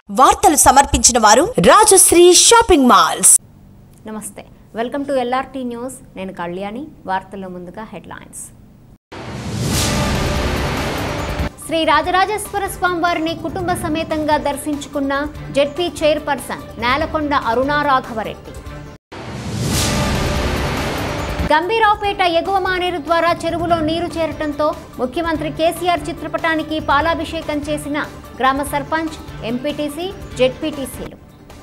వార్తలు సమర్పించిన వారు రాజశ్రీ షాపింగ్ మాల్స్ నమస్తే వెల్కమ్ టు ఎల్ఆర్టీ న్యూస్ నేను కళ్యాణి వార్తల్లో ముందుగా హెడ్లైన్స్ శ్రీ రాజరాజేశ్వర స్వామివారిని కుటుంబ సమేతంగా దర్శించుకున్న జెడ్పీ చైర్పర్సన్ నేలకొండ అరుణారాఘవరెడ్డి గంభీరావుపేట ఎగువ మానేరు ద్వారా చెరువులో నీరు చేరటంతో ముఖ్యమంత్రి కేసీఆర్ చిత్రపటానికి పాలాభిషేకం చేసిన గ్రామ సర్పంచ్ ఎంపీటీసీ జెడ్పీటీసీలు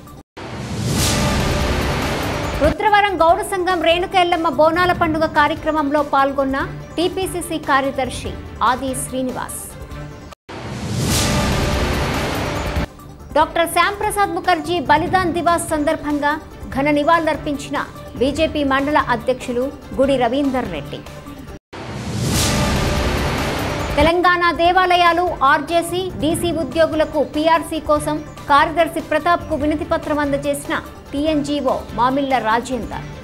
రుద్రవరం గౌడ సంఘం రేణుకెల్లమ్మ బోనాల పండుగ కార్యక్రమంలో పాల్గొన్న టీపీసీసీ కార్యదర్శి ఆది శ్రీనివాస్ డాక్టర్ శ్యాంప్రసాద్ ముఖర్జీ బలిదాన్ దివాస్ సందర్భంగా ఘన నివాళులర్పించిన బీజేపీ మండల అధ్యక్షులు గుడి రవీందర్ రెడ్డి తెలంగాణ దేవాలయాలు ఆర్జేసీ డీసీ ఉద్యోగులకు పీఆర్సీ కోసం కార్యదర్శి ప్రతాప్కు వినతి పత్రం అందజేసిన టీఎన్జీఓ మామిళ్ల రాజేందర్